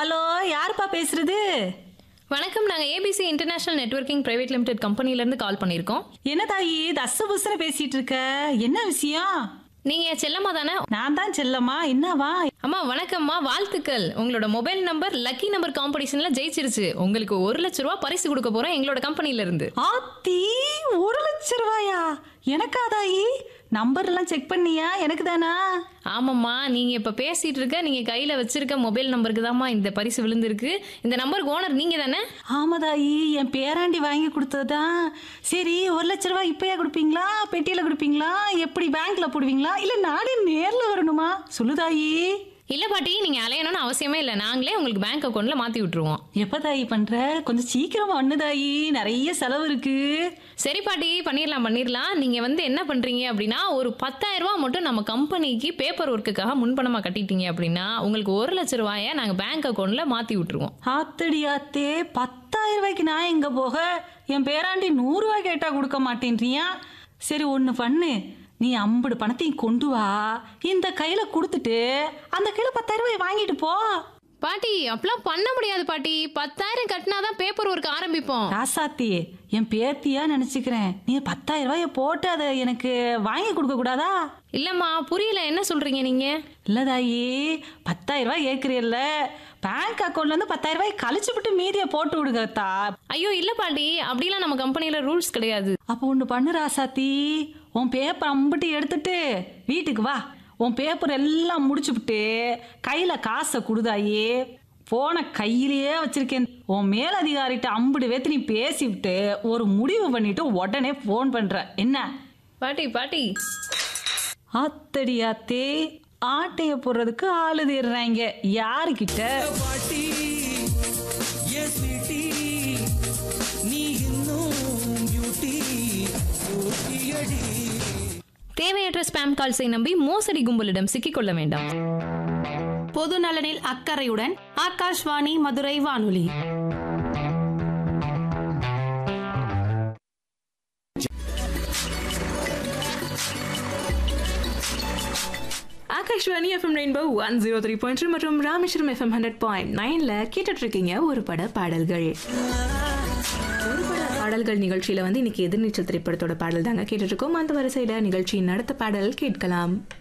hello யாருப்பா பேசுறது வணக்கம் நாங்க ABC international networking private limited கம்பெனில இருந்து கால் பண்ணியிருக்கோம் என்ன தாயி தச புசன பேசிட்டு இருக்க என்ன விஷயம் நீங்க செல்லம்மா தானே நான் தான் செல்லம்மா என்னவா அம்மா வணக்கம்மா வாழ்த்துக்கள் உங்களோட மொபைல் நம்பர் லக்கி நம்பர் காம்படிஷன்ல ஜெயிச்சிருச்சு உங்களுக்கு ஒரு லட்ச ரூபா பரிசு கொடுக்க போறோம் எங்களோட கம்பெனில இருந்து ஆத்தி ஒரு லட்ச ரூபாயா எனக்கா தாயி நம்பர் எல்லாம் செக் பண்ணியா எனக்கு தானா ஆமாம்மா நீங்க இப்ப பேசிட்டு இருக்க நீங்க கையில வச்சிருக்க மொபைல் நம்பருக்கு தாம்மா இந்த பரிசு விழுந்திருக்கு இந்த நம்பருக்கு ஓனர் நீங்க தானே ஆமா தாயி என் பேராண்டி வாங்கி கொடுத்ததுதான் சரி ஒரு லட்ச ரூபாய் இப்பயா கொடுப்பீங்களா பெட்டியில கொடுப்பீங்களா எப்படி பேங்க்ல போடுவீங்களா இல்ல நானே நேர்ல வரணுமா சொல்லு தாயி இல்ல பாட்டி நீங்க அலையணும்னு அவசியமே இல்ல நாங்களே உங்களுக்கு பேங்க் அக்கௌண்ட்ல மாத்தி விட்டுருவோம் எப்ப தாயி பண்ற கொஞ்சம் சீக்கிரமா ஒண்ணு தாயி நிறைய செலவு இருக்கு சரி பாட்டி பண்ணிடலாம் பண்ணிடலாம் நீங்க வந்து என்ன பண்றீங்க அப்படின்னா ஒரு பத்தாயிரம் ரூபாய் மட்டும் நம்ம கம்பெனிக்கு பேப்பர் ஒர்க்குக்காக முன்பணமா கட்டிட்டீங்க அப்படின்னா உங்களுக்கு ஒரு லட்ச ரூபாய நாங்க பேங்க் அக்கௌண்ட்ல மாத்தி விட்டுருவோம் ஆத்தடி ஆத்தே பத்தாயிரம் ரூபாய்க்கு நான் எங்க போக என் பேராண்டி நூறு ரூபாய் கேட்டா கொடுக்க மாட்டேன்றியா சரி ஒன்று பண்ணு நீ ஐம்பது பணத்தையும் கொண்டு வா இந்த கையில கொடுத்துட்டு அந்த கையில பத்தாயிரம் ரூபாய் வாங்கிட்டு போ பாட்டி அப்பெல்லாம் பண்ண முடியாது பாட்டி பத்தாயிரம் கட்டினாதான் பேப்பர் ஒர்க் ஆரம்பிப்போம் ராசாத்தி என் பேத்தியா நினைச்சுக்கிறேன் நீ பத்தாயிரம் ரூபாய போட்டு அதை எனக்கு வாங்கி கொடுக்க கூடாதா இல்லம்மா புரியல என்ன சொல்றீங்க நீங்க இல்லதாயி பத்தாயிரம் ரூபாய் ஏக்குறியல்ல பேங்க் அக்கௌண்ட்ல இருந்து பத்தாயிரம் ரூபாய் கழிச்சு விட்டு மீதியை போட்டு விடுங்கத்தா ஐயோ இல்ல பாட்டி அப்படிலாம் நம்ம கம்பெனில ரூல்ஸ் கிடையாது அப்போ ஒன்று பண்ணு ராசாத்தி உன் பேப்பர் அம்பிட்டு எடுத்துட்டு வீட்டுக்கு வா உன் பேப்பர் எல்லாம் முடிச்சுப்புட்டு கையில் காசை கொடுதாயி போன கையிலேயே வச்சிருக்கேன் உன் மேலதிகாரிட்ட அம்புடு வேத்து நீ பேசிவிட்டு ஒரு முடிவு பண்ணிட்டு உடனே ஃபோன் பண்ற என்ன பாட்டி பாட்டி ஆத்தடி ஆத்தே ஆட்டைய போடுறதுக்கு ஆளு தேடுறாங்க யாருக்கிட்ட பாட்டி ஏ ஸ்வீட்டி நீ இன்னும் பியூட்டி அடி தேவையற்ற ஸ்பாம் கால்ஸை நம்பி மோசடி கும்பலிடம் சிக்கிக்கொள்ள வேண்டாம் பொது நலனில் அக்கறையுடன் ஆகாஷ்வாணி மதுரை வானொலி Akashvani FM rainbow one zero three point மற்றும் ராமேஸ்வரம் எஃப்எம் ஹண்ட்ரட் பாயிண்ட் நைன்ல கேட்டுட்டு இருக்கீங்க ஒரு பட பாடல்கள் ஒரு பட பாடல்கள் நிகழ்ச்சியில வந்து இன்னைக்கு எதிர்நீச்சல் திரைப்படத்தோட பாடல் தாங்க கேட்டுட்டு இருக்கோம் அந்த வரிசையில நிகழ்ச்சியின் அடுத்த பாடல் கேட்கலாம்